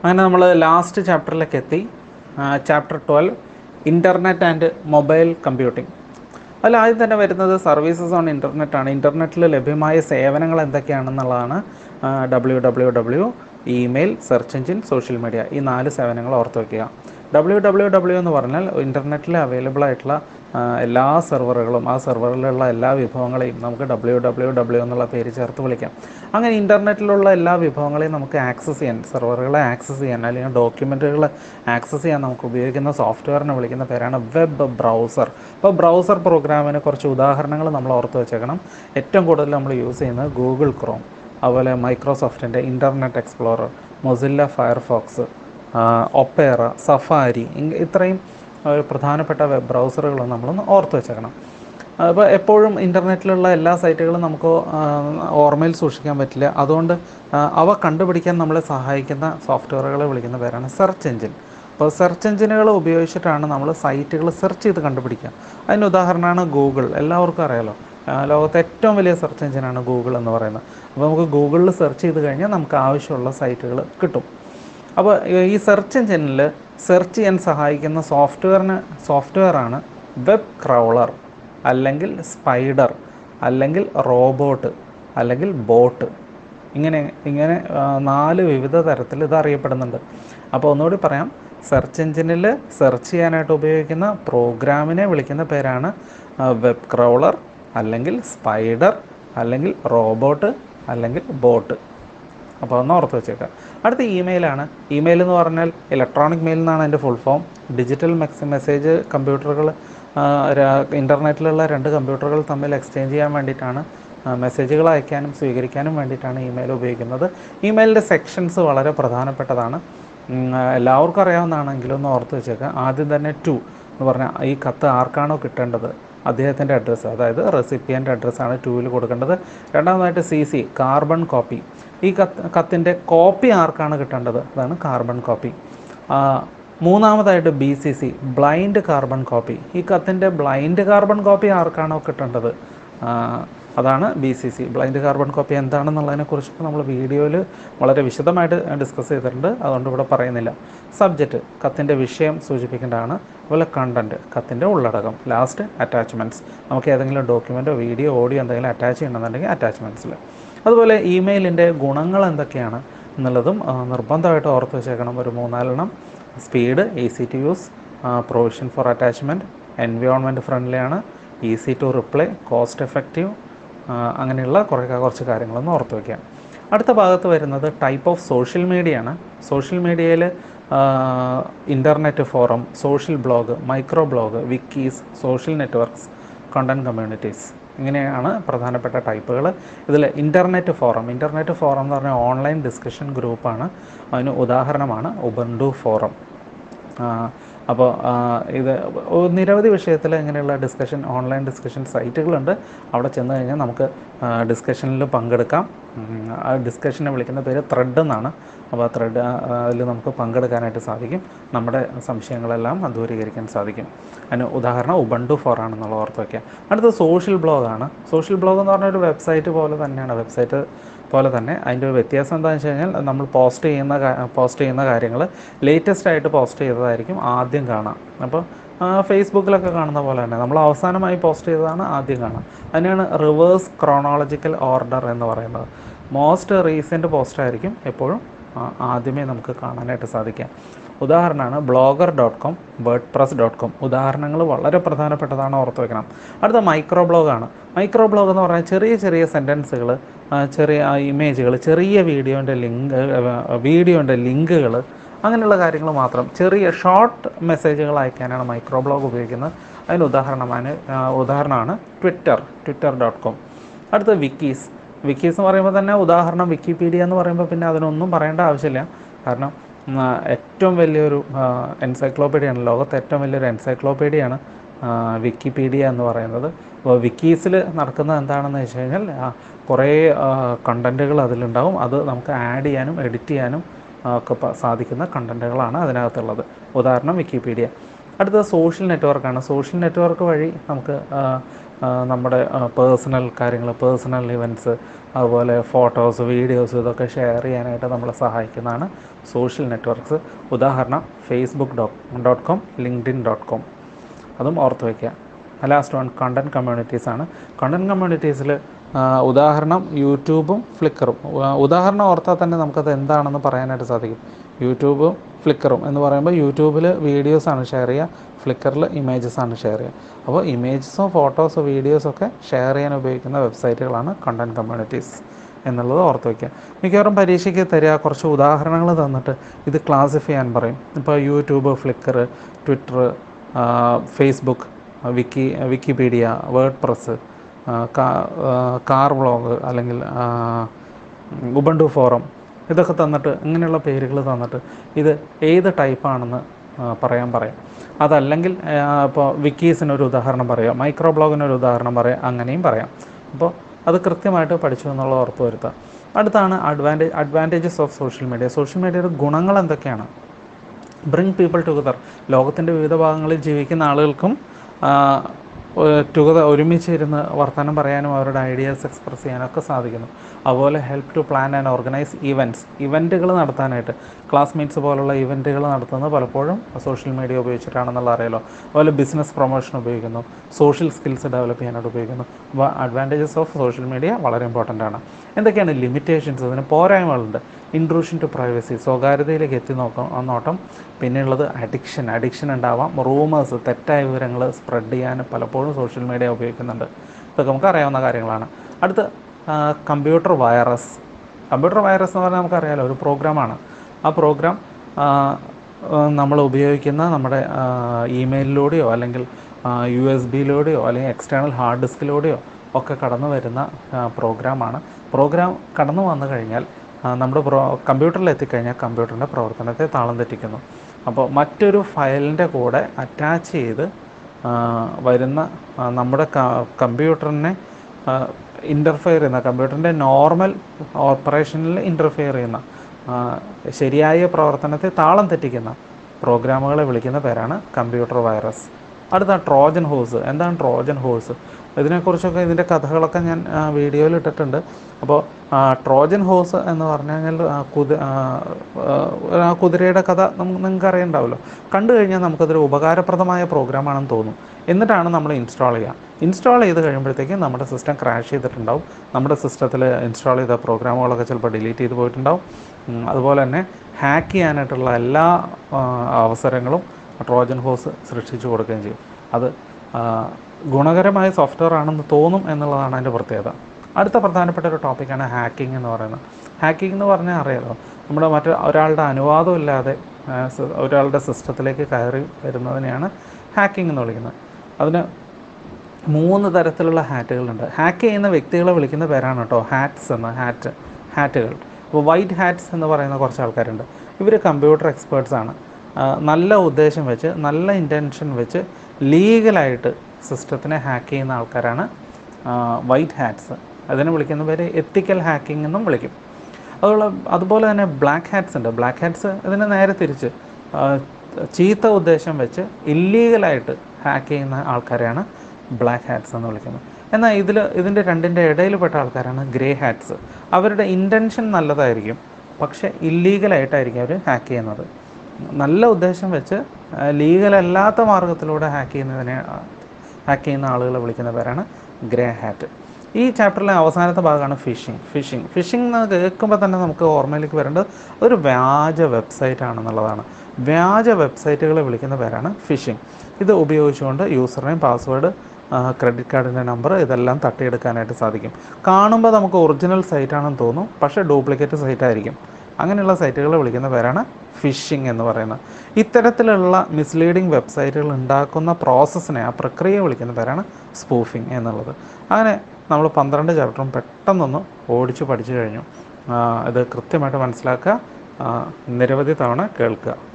അങ്ങനെ നമ്മൾ ലാസ്റ്റ് ചാപ്റ്ററിലേക്ക് എത്തി chapter twelve internet and mobile computing അതിൽ ആദ്യം തന്നെ വരുന്നത് സർവീസസ് ഓൺ ഇൻ്റർനെറ്റ് ആണ് ഇൻ്റർനെറ്റിൽ ലഭ്യമായ സേവനങ്ങൾ എന്തൊക്കെയാണെന്നുള്ളതാണ് W W W email search engine social media ഈ നാല് സേവനങ്ങൾ ഓർത്ത് വയ്ക്കുക ഡബ്ല്യൂ ഡബ്ല്യൂ ഡബ്ല്യൂ എന്ന് പറഞ്ഞാൽ ഇൻ്റർനെറ്റിൽ അവൈലബിൾ ആയിട്ടുള്ള ആ, എല്ലാ സെർവറുകളും ആ സെർവറിലുള്ള എല്ലാ വിഭവങ്ങളെയും നമുക്ക് ഡബ്ല്യൂ ഡബ്ല്യൂ ഡബ്ല്യൂ എന്നുള്ള പേര് ചേർത്ത് വിളിക്കാം അങ്ങനെ ഇൻ്റർനെറ്റിലുള്ള എല്ലാ വിഭവങ്ങളെയും നമുക്ക് ആക്സസ് ചെയ്യാൻ സെർവറുകളെ ആക്സസ് ചെയ്യാൻ അല്ലെങ്കിൽ ഡോക്യുമെൻറ്റുകൾ ആക്സസ് ചെയ്യാൻ നമുക്ക് ഉപയോഗിക്കുന്ന സോഫ്റ്റ്വെയറിനെ വിളിക്കുന്ന പേരാണ് വെബ് ബ്രൗസർ അപ്പോൾ ബ്രൗസർ പ്രോഗ്രാമിന് കുറച്ച് ഉദാഹരണങ്ങൾ നമ്മൾ ഓർത്ത് വെച്ചേക്കണം ഏറ്റവും കൂടുതൽ നമ്മൾ യൂസ് ചെയ്യുന്നത് ഗൂഗിൾ ക്രോം അതുപോലെ മൈക്രോസോഫ്റ്റിൻ്റെ Internet Explorer Mozilla Firefox Opera Safari ഇങ് ഇത്രയും ആ, പ്രധാനപ്പെട്ട വെബ് ബ്രൗസറുകൾ നമ്മളൊന്ന് ഓർത്ത് വെച്ചേക്കണം അപ്പോൾ എപ്പോഴും ഇൻ്റർനെറ്റിലുള്ള എല്ലാ സൈറ്റുകളും നമുക്ക് ആ, ഓർമ്മയിൽ സൂക്ഷിക്കാൻ പറ്റില്ല അതുകൊണ്ട് ആ, അവ കണ്ടുപിടിക്കാൻ നമ്മളെ സഹായിക്കുന്ന സോഫ്റ്റ്വെയറുകളെ വിളിക്കുന്ന പേരാണ് സെർച്ച് എഞ്ചിൻ അപ്പോൾ സെർച്ച് എഞ്ചിനുകൾ ഉപയോഗിച്ചിട്ടാണ് നമ്മൾ സൈറ്റുകൾ സെർച്ച് ചെയ്ത് കണ്ടുപിടിക്കുക അതിന് ഉദാഹരണമാണ് ഗൂഗിൾ എല്ലാവർക്കും അറിയാലോ ആ, ലോകത്തെ ഏറ്റവും വലിയ സെർച്ച് എഞ്ചിനാണ് ഗൂഗിൾ എന്ന് പറയുന്നത് അപ്പോൾ നമുക്ക് ഗൂഗിളിൽ സെർച്ച് ചെയ്ത് കഴിഞ്ഞാൽ നമുക്ക് ആവശ്യമുള്ള സൈറ്റുകൾ കിട്ടും അപ്പോൾ ഈ സെർച്ച് എഞ്ചിനിൽ സെർച്ച് ചെയ്യാൻ സഹായിക്കുന്ന സോഫ്റ്റ്വെയറിന് സോഫ്റ്റ്വെയറാണ് വെബ് ക്രൗളർ അല്ലെങ്കിൽ സ്പൈഡർ അല്ലെങ്കിൽ റോബോട്ട് അല്ലെങ്കിൽ ബോട്ട് ഇങ്ങനെ ഇങ്ങനെ ആ, നാല് വിവിധ തരത്തിൽ ഇത് അറിയപ്പെടുന്നുണ്ട് അപ്പോൾ ഒന്നുകൂടി പറയാം സെർച്ച് എഞ്ചിനിൽ സെർച്ച് ചെയ്യാനായിട്ട് ഉപയോഗിക്കുന്ന പ്രോഗ്രാമിനെ വിളിക്കുന്ന പേരാണ് വെബ് ക്രൗളർ അല്ലെങ്കിൽ സ്പൈഡർ അല്ലെങ്കിൽ റോബോട്ട് അല്ലെങ്കിൽ ബോട്ട് അപ്പോൾ ഒന്ന് ഓർത്ത് വെച്ചേക്കാം അടുത്ത ഇമെയിലാണ് ഇമെയിൽ എന്ന് പറഞ്ഞാൽ ഇലക്ട്രോണിക് മെയിൽ എന്നാണ് അതിൻ്റെ ഫുൾ ഫോം ഡിജിറ്റൽ മെക്സ് മെസ്സേജ് കമ്പ്യൂട്ടറുകൾ ഇൻ്റർനെറ്റിലുള്ള രണ്ട് കമ്പ്യൂട്ടറുകൾ തമ്മിൽ എക്സ്ചേഞ്ച് ചെയ്യാൻ വേണ്ടിയിട്ടാണ് മെസ്സേജുകൾ അയക്കാനും സ്വീകരിക്കാനും വേണ്ടിയിട്ടാണ് ഇമെയിൽ ഉപയോഗിക്കുന്നത് ഇമെയിലിൻ്റെ സെക്ഷൻസ് വളരെ പ്രധാനപ്പെട്ടതാണ് ഉം, ആ, എല്ലാവർക്കും അറിയാവുന്നതാണെങ്കിലും ഒന്ന് ഓർത്ത് വെച്ചേക്കാം ആദ്യം തന്നെ ടു എന്ന് പറഞ്ഞാൽ ഈ കത്ത് ആർക്കാണോ കിട്ടേണ്ടത് അദ്ദേഹത്തിൻ്റെ അഡ്രസ്സ് അതായത് റെസിപ്പിയൻ്റ് അഡ്രസ്സാണ് ടൂവിൽ കൊടുക്കേണ്ടത് രണ്ടാമതായിട്ട് സി സി കാർബൺ കോപ്പി ഈ കത്ത് കത്തിൻ്റെ കോപ്പി ആർക്കാണ് കിട്ടേണ്ടത് അതാണ് കാർബൺ കോപ്പി ആ, മൂന്നാമതായിട്ട് B C C blind carbon copy ഈ കത്തിൻ്റെ ബ്ലൈൻഡ് കാർബൺ കോപ്പി ആർക്കാണോ കിട്ടേണ്ടത് ആ, അതാണ് B C C blind carbon copy എന്താണെന്നുള്ളതിനെ കുറിച്ചൊക്കെ നമ്മൾ വീഡിയോയിൽ വളരെ വിശദമായിട്ട് ഡിസ്കസ് ചെയ്തിട്ടുണ്ട് അതുകൊണ്ട് ഇവിടെ പറയുന്നില്ല സബ്ജക്റ്റ് കത്തിൻ്റെ വിഷയം സൂചിപ്പിക്കേണ്ടതാണ് അതുപോലെ കണ്ടൻറ്റ് കത്തിൻ്റെ ഉള്ളടക്കം ലാസ്റ്റ് അറ്റാച്ച്മെൻറ്റ്സ് നമുക്ക് ഏതെങ്കിലും ഡോക്യുമെൻറ്റോ വീഡിയോ ഓഡിയോ എന്തെങ്കിലും അറ്റാച്ച് ചെയ്യണമെന്നുണ്ടെങ്കിൽ അറ്റാച്ച്മെൻറ്റ്സിൽ അതുപോലെ ഇമെയിലിൻ്റെ ഗുണങ്ങൾ എന്തൊക്കെയാണ് എന്നുള്ളതും ആ, നിർബന്ധമായിട്ട് ഓർത്ത് വെച്ചേക്കണം ഒരു മൂന്നാലെണ്ണം speed easy to use provision for attachment environment friendly ആണ് easy to reply cost effective അങ്ങനെയുള്ള കുറേ കുറച്ച് കാര്യങ്ങളൊന്ന് ഓർത്ത് വയ്ക്കാം അടുത്ത ഭാഗത്ത് വരുന്നത് ടൈപ്പ് ഓഫ് സോഷ്യൽ മീഡിയ ആണ് സോഷ്യൽ മീഡിയയിൽ internet forum social blog micro blog wikis social networks content communities ഇങ്ങനെയാണ് പ്രധാനപ്പെട്ട ടൈപ്പുകൾ ഇതിൽ ഇൻ്റർനെറ്റ് ഫോറം ഇൻ്റർനെറ്റ് ഫോറം എന്ന് പറഞ്ഞാൽ ഓൺലൈൻ ഡിസ്കഷൻ ഗ്രൂപ്പാണ് അതിന് ഉദാഹരണമാണ് ഉബണ്ടു ഫോറം അപ്പോൾ ഇത് ഒ- നിരവധി വിഷയത്തിൽ ഇങ്ങനെയുള്ള ഡിസ്കഷൻ ഓൺലൈൻ ഡിസ്കഷൻ സൈറ്റുകളുണ്ട് അവിടെ ചെന്ന് കഴിഞ്ഞാൽ നമുക്ക് ഡിസ്കഷനിൽ പങ്കെടുക്കാം ഉം, ആ ഡിസ്കഷനെ വിളിക്കുന്ന പേര് ത്രെഡ് എന്നാണ് അപ്പോൾ ത്രെഡ് അതിൽ നമുക്ക് പങ്കെടുക്കാനായിട്ട് സാധിക്കും നമ്മുടെ സംശയങ്ങളെല്ലാം ദൂരീകരിക്കാൻ സാധിക്കും അതിന് ഉദാഹരണം ഉബണ്ടു ഫോർ ആണെന്നുള്ള ഓർത്ത് വയ്ക്കുക അടുത്ത സോഷ്യൽ ബ്ലോഗാണ് സോഷ്യൽ ബ്ലോഗ് എന്ന് പറഞ്ഞ ഒരു വെബ്സൈറ്റ് പോലെ തന്നെയാണ് വെബ്സൈറ്റ് പോലെ തന്നെ അതിൻ്റെ ഒരു വ്യത്യാസം എന്താണെന്ന് വെച്ച് കഴിഞ്ഞാൽ നമ്മൾ പോസ്റ്റ് ചെയ്യുന്ന പോസ്റ്റ് ചെയ്യുന്ന കാര്യങ്ങൾ ലേറ്റസ്റ്റ് ആയിട്ട് പോസ്റ്റ് ചെയ്തതായിരിക്കും ആദ്യം കാണാം അപ്പോൾ ഫേസ്ബുക്കിലൊക്കെ കാണുന്ന പോലെ തന്നെ നമ്മൾ അവസാനമായി പോസ്റ്റ് ചെയ്തതാണ് ആദ്യം കാണാം അതിനാണ് റിവേഴ്സ് ക്രോണോളജിക്കൽ ഓർഡർ എന്ന് പറയുന്നത് മോസ്റ്റ് റീസെൻറ്റ് പോസ്റ്റ് ആയിരിക്കും എപ്പോഴും ആ, ആദ്യമേ നമുക്ക് കാണാനായിട്ട് സാധിക്കാം ഉദാഹരണമാണ് Blogger dot com WordPress dot com ഉദാഹരണങ്ങൾ വളരെ പ്രധാനപ്പെട്ടതാണ് ഓർത്ത് വെക്കണം അടുത്ത മൈക്രോ ബ്ലോഗാണ് മൈക്രോ ബ്ലോഗ് എന്ന് പറഞ്ഞാൽ ചെറിയ ചെറിയ സെൻറ്റൻസുകൾ ചെറിയ ഇമേജുകൾ ചെറിയ വീഡിയോൻ്റെ ലിങ്ക് വീഡിയോൻ്റെ ലിങ്കുകൾ അങ്ങനെയുള്ള കാര്യങ്ങൾ മാത്രം ചെറിയ ഷോർട്ട് മെസ്സേജുകൾ അയക്കാനാണ് മൈക്രോ ബ്ലോഗ് ഉപയോഗിക്കുന്നത് അതിന് ഉദാഹരണമാണ് ആ, ഉദാഹരണമാണ് ട്വിറ്റർ ട്വിറ്റർ ഡോട്ട് കോം അടുത്ത വിക്കീസ് വിക്കീസ് എന്ന് പറയുമ്പോൾ തന്നെ ഉദാഹരണം വിക്കിപീഡിയ എന്ന് പറയുമ്പോൾ പിന്നെ അതിനൊന്നും പറയേണ്ട ആവശ്യമില്ല കാരണം ഉം, ആ, ഏറ്റവും വലിയൊരു എൻസൈക്ലോപീഡിയാണ് ലോകത്തെ ഏറ്റവും വലിയൊരു എൻസൈക്ലോപീഡിയാണ് വിക്കിപീഡിയ എന്ന് പറയുന്നത് അപ്പോൾ വിക്കീസിൽ നടക്കുന്നത് എന്താണെന്ന് വെച്ച് കഴിഞ്ഞാൽ ആ, കുറേ കണ്ടൻറ്റുകൾ അതിലുണ്ടാവും അത് നമുക്ക് ആഡ് ചെയ്യാനും എഡിറ്റ് ചെയ്യാനും ആ, ഒക്കെ പ- സാധിക്കുന്ന കണ്ടൻറ്റുകളാണ് അതിനകത്തുള്ളത് ഉദാഹരണം വിക്കിപീഡിയ അടുത്തത് സോഷ്യൽ നെറ്റ്വർക്കാണ് സോഷ്യൽ നെറ്റ്വർക്ക് വഴി നമുക്ക് ആ, ആ, നമ്മുടെ പേഴ്സണൽ കാര്യങ്ങൾ പേഴ്സണൽ ഇവൻറ്റ്സ് അതുപോലെ ഫോട്ടോസ് വീഡിയോസ് ഇതൊക്കെ ഷെയർ ചെയ്യാനായിട്ട് നമ്മളെ സഹായിക്കുന്നതാണ് സോഷ്യൽ നെറ്റ്വർക്ക്സ് ഉദാഹരണം Facebook dot dot com LinkedIn dot com അതും ഓർത്ത് വയ്ക്കുക ലാസ്റ്റ് വൺ കണ്ടൻറ് കമ്മ്യൂണിറ്റീസ് ആണ് കണ്ടൻറ് കമ്മ്യൂണിറ്റീസിൽ ഉദാഹരണം യൂട്യൂബും ഫ്ലിക്കറും ഉ- ഉദാഹരണം ഓർത്താൽ തന്നെ നമുക്കത് എന്താണെന്ന് പറയാനായിട്ട് സാധിക്കും യൂട്യൂബും ഫ്ലിക്കറും എന്ന് പറയുമ്പോൾ യൂട്യൂബിൽ വീഡിയോസാണ് ഷെയർ ചെയ്യുക ഫ്ലിക്കറിൽ ഇമേജസ് ആണ് ഷെയർ ചെയ്യുക അപ്പോൾ ഇമേജസോ ഫോട്ടോസോ വീഡിയോസോ ഒക്കെ ഷെയർ ചെയ്യാൻ ഉപയോഗിക്കുന്ന വെബ്സൈറ്റുകളാണ് കണ്ടൻറ് കമ്മ്യൂണിറ്റീസ് എന്നുള്ളത് ഓർത്ത് വയ്ക്കുക മിക്കവാറും പരീക്ഷയ്ക്ക് തരിക കുറച്ച് ഉദാഹരണങ്ങൾ തന്നിട്ട് ഇത് ക്ലാസിഫൈ ചെയ്യാൻ പറയും ഇപ്പോൾ YouTube Flickr Twitter Facebook wiki Wikipedia WordPress car vlog അല്ലെങ്കിൽ ഉബണ്ടു ഫോറം ഇതൊക്കെ തന്നിട്ട് ഇങ്ങനെയുള്ള പേരുകൾ തന്നിട്ട് ഇത് ഏത് ടൈപ്പാണെന്ന് പറയാൻ പറയാം അതല്ലെങ്കിൽ ഇപ്പോൾ വിക്കീസിന് ഒരു ഉദാഹരണം പറയാം മൈക്രോ ബ്ലോഗിന് ഒരു ഉദാഹരണം പറയാം അങ്ങനെയും പറയാം അപ്പോൾ അത് കൃത്യമായിട്ട് പഠിച്ചു എന്നുള്ള ഉറപ്പ് വരുത്താം അടുത്താണ് advantage advantages of social media social മീഡിയയുടെ ഗുണങ്ങൾ എന്തൊക്കെയാണ് ബ്രിങ് പീപ്പിൾ ടുഗദർ ലോകത്തിൻ്റെ വിവിധ ഭാഗങ്ങളിൽ ജീവിക്കുന്ന ആളുകൾക്കും ടുഗദർ ഒരുമിച്ച് ഇരുന്ന് വർത്തമാനം പറയാനും അവരുടെ ഐഡിയാസ് എക്സ്പ്രസ് ചെയ്യാനൊക്കെ സാധിക്കുന്നു അതുപോലെ help to plan and organise events ഇവൻറ്റുകൾ നടത്താനായിട്ട് ക്ലാസ്മേറ്റ്സ് പോലുള്ള ഇവൻറ്റുകൾ നടത്തുന്നത് പലപ്പോഴും സോഷ്യൽ മീഡിയ ഉപയോഗിച്ചിട്ടാണെന്നുള്ള അറിയാലോ അതുപോലെ ബിസിനസ് പ്രൊമോഷൻ ഉപയോഗിക്കുന്നു സോഷ്യൽ സ്കിൽസ് ഡെവലപ്പ് ചെയ്യാനായിട്ട് ഉപയോഗിക്കുന്നു അപ്പോൾ അഡ്വാൻറ്റേജസ് ഓഫ് സോഷ്യൽ മീഡിയ വളരെ ഇമ്പോർട്ടൻ്റ് ആണ് എന്തൊക്കെയാണ് ലിമിറ്റേഷൻസ് ഇതിന് പോരായ്മകളുണ്ട് ഇൻട്രൂഷൻ ടു പ്രൈവസി സ്വകാര്യതയിലേക്ക് എത്തി നോക്കാം നോട്ടം പിന്നെയുള്ളത് അഡിക്ഷൻ അഡിക്ഷൻ ഉണ്ടാവാം റൂമേഴ്സ് തെറ്റായ വിവരങ്ങൾ സ്പ്രെഡ് ചെയ്യാൻ പലപ്പോഴും സോഷ്യൽ മീഡിയ ഉപയോഗിക്കുന്നുണ്ട് ഇതൊക്കെ നമുക്ക് അറിയാവുന്ന കാര്യങ്ങളാണ് അടുത്ത് കമ്പ്യൂട്ടർ വൈറസ് കമ്പ്യൂട്ടർ വൈറസ് എന്ന് പറഞ്ഞാൽ നമുക്കറിയാലോ ഒരു പ്രോഗ്രാമാണ് ആ പ്രോഗ്രാം നമ്മൾ ഉപയോഗിക്കുന്ന നമ്മുടെ ഇമെയിലിലൂടെയോ അല്ലെങ്കിൽ യു എസ് ബിയിലൂടെയോ അല്ലെങ്കിൽ എക്സ്റ്റേണൽ ഹാർഡ് ഡിസ്കിലൂടെയോ ഒക്കെ കടന്നു വരുന്ന പ്രോഗ്രാമാണ് പ്രോഗ്രാം കടന്നു വന്നു കഴിഞ്ഞാൽ ആ, നമ്മുടെ പ്രോ കമ്പ്യൂട്ടറിൽ എത്തിക്കഴിഞ്ഞാൽ കമ്പ്യൂട്ടറിൻ്റെ പ്രവർത്തനത്തെ താളം തെറ്റിക്കുന്നു അപ്പോൾ മറ്റൊരു ഫയലിൻ്റെ കൂടെ അറ്റാച്ച് ചെയ്ത് ആ, വരുന്ന ആ, നമ്മുടെ കമ്പ്യൂട്ടറിനെ ഇൻ്റർഫെയർ ചെയ്യുന്ന കമ്പ്യൂട്ടറിൻ്റെ നോർമൽ ഓപ്പറേഷനിൽ ഇൻ്റർഫെയർ ചെയ്യുന്ന ആ, ശരിയായ പ്രവർത്തനത്തെ താളം തെറ്റിക്കുന്ന പ്രോഗ്രാമുകളെ വിളിക്കുന്ന പേരാണ് കമ്പ്യൂട്ടർ വൈറസ് അടുത്ത ട്രോജൻ ഹോഴ്സ് എന്താണ് ട്രോജൻ ഹോഴ്സ് ഇതിനെക്കുറിച്ചൊക്കെ ഇതിൻ്റെ കഥകളൊക്കെ ഞാൻ വീഡിയോയിൽ ഇട്ടിട്ടുണ്ട് അപ്പോൾ ട്രോജൻ ഹോഴ്സ് എന്ന് പറഞ്ഞു കഴിഞ്ഞാൽ ആ, കുതി ആ, ആ കുതിരയുടെ കഥ നമുക്ക് നിങ്ങൾക്ക് അറിയണ്ടാവുമല്ലോ കണ്ടു കഴിഞ്ഞാൽ നമുക്കതൊരു ഉപകാരപ്രദമായ പ്രോഗ്രാമാണെന്ന് തോന്നും എന്നിട്ടാണ് നമ്മൾ ഇൻസ്റ്റാൾ ചെയ്യുക ഇൻസ്റ്റാൾ ചെയ്ത് കഴിയുമ്പോഴത്തേക്കും നമ്മുടെ സിസ്റ്റം ക്രാഷ് ചെയ്തിട്ടുണ്ടാവും നമ്മുടെ സിസ്റ്റത്തിൽ ഇൻസ്റ്റാൾ ചെയ്ത പ്രോഗ്രാമുകളൊക്കെ ചിലപ്പോൾ ഡിലീറ്റ് ചെയ്ത് പോയിട്ടുണ്ടാവും ഉം, അതുപോലെ തന്നെ ഹാക്ക് ചെയ്യാനായിട്ടുള്ള എല്ലാ ആ, അവസരങ്ങളും ട്രോജൻ ഹോസ് സൃഷ്ടിച്ചു കൊടുക്കുകയും ചെയ്യും അത് ആ, ഗുണകരമായ സോഫ്റ്റ്വെയർ ആണെന്ന് തോന്നും എന്നുള്ളതാണ് അതിൻ്റെ പ്രത്യേകത അടുത്ത പ്രധാനപ്പെട്ട ഒരു ടോപ്പിക്കാണ് ഹാക്കിംഗ് എന്ന് പറയുന്നത് ഹാക്കിംഗ് എന്ന് പറഞ്ഞാൽ അറിയാലോ നമ്മുടെ മറ്റു ഒരാളുടെ അനുവാദം ഇല്ലാതെ ആ, സ- ഒരാളുടെ സിസ്റ്റത്തിലേക്ക് കയറി വരുന്നതിനെയാണ് ഹാക്കിംഗ് എന്ന് വിളിക്കുന്നത് അതിന് മൂന്ന് തരത്തിലുള്ള ഹാറ്റുകളുണ്ട് ഹാക്ക് ചെയ്യുന്ന വ്യക്തികളെ വിളിക്കുന്ന പേരാണ് കേട്ടോ ഹാറ്റ്സ് എന്ന ഹാറ്റ് ഹാറ്റുകൾ അപ്പോൾ വൈറ്റ് ഹാറ്റ്സ് എന്ന് പറയുന്ന കുറച്ച് ആൾക്കാരുണ്ട് ഇവർ കമ്പ്യൂട്ടർ എക്സ്പേർട്സ് ആണ് ആ, നല്ല ഉദ്ദേശം വെച്ച് നല്ല ഇൻറ്റൻഷൻ വെച്ച് ലീഗലായിട്ട് സിസ്റ്റത്തിനെ ഹാക്ക് ചെയ്യുന്ന ആൾക്കാരാണ് വൈറ്റ് ഹാറ്റ്സ് അതിനെ വിളിക്കുന്ന പേര് എത്തിക്കൽ ഹാക്കിംഗ് എന്നും വിളിക്കും അതുപോലെ അതുപോലെ തന്നെ ബ്ലാക്ക് ഹാറ്റ്സ് ഉണ്ട് ബ്ലാക്ക് ഹാറ്റ്സ് ഇതിന് നേരെ തിരിച്ച് ആ, ചീത്ത ഉദ്ദേശം വെച്ച് ഇല്ലീഗലായിട്ട് ഹാക്ക് ചെയ്യുന്ന ആൾക്കാരെയാണ് ബ്ലാക്ക് ഹാറ്റ്സ് എന്ന് വിളിക്കുന്നത് എന്നാൽ ഇതിൽ ഇതിൻ്റെ രണ്ടിൻ്റെ ഇടയിൽപ്പെട്ട ആൾക്കാരാണ് ഗ്രേ ഹാറ്റ്സ് അവരുടെ ഇൻറ്റൻഷൻ നല്ലതായിരിക്കും പക്ഷേ ഇല്ലീഗലായിട്ടായിരിക്കും അവർ ഹാക്ക് ചെയ്യുന്നത് നല്ല ഉദ്ദേശം വെച്ച് ലീഗലല്ലാത്ത മാർഗത്തിലൂടെ ഹാക്ക് ചെയ്യുന്നതിനെ ഹാക്ക് ചെയ്യുന്ന ആളുകളെ വിളിക്കുന്ന പേരാണ് ഗ്രേ ഹാറ്റ് ഈ ചാപ്റ്ററിലെ അവസാനത്തെ ഭാഗമാണ് ഫിഷിംഗ് ഫിഷിംഗ് ഫിഷിംഗ് എന്ന് കേൾക്കുമ്പോൾ തന്നെ നമുക്ക് ഓർമ്മയിലേക്ക് വരേണ്ടത് ഒരു വ്യാജ വെബ്സൈറ്റ് ആണെന്നുള്ളതാണ് വ്യാജ വെബ്സൈറ്റുകളെ വിളിക്കുന്ന പേരാണ് ഫിഷിംഗ് ഇത് ഉപയോഗിച്ചുകൊണ്ട് യൂസർ നെയിം പാസ്വേഡ് ക്രെഡിറ്റ് കാർഡിൻ്റെ നമ്പർ ഇതെല്ലാം തട്ടിയെടുക്കാനായിട്ട് സാധിക്കും കാണുമ്പോൾ നമുക്ക് ഒറിജിനൽ സൈറ്റാണെന്ന് തോന്നും പക്ഷേ ഡ്യൂപ്ലിക്കേറ്റ് സൈറ്റ് ആയിരിക്കും അങ്ങനെയുള്ള സൈറ്റുകളെ വിളിക്കുന്ന പേരാണ് ഫിഷിംഗ് എന്ന് പറയുന്നത് ഇത്തരത്തിലുള്ള മിസ്ലീഡിംഗ് വെബ്സൈറ്റുകൾ ഉണ്ടാക്കുന്ന പ്രോസസ്സിനെ ആ പ്രക്രിയയെ വിളിക്കുന്ന പേരാണ് സ്പൂഫിംഗ് എന്നുള്ളത് അങ്ങനെ നമ്മൾ പന്ത്രണ്ട് ചാപ്റ്ററും പെട്ടെന്നൊന്ന് ഓടിച്ചു പഠിച്ചു കഴിഞ്ഞു ആ, ഇത് കൃത്യമായിട്ട് മനസ്സിലാക്കുക ആ, നിരവധി തവണ കേൾക്കുക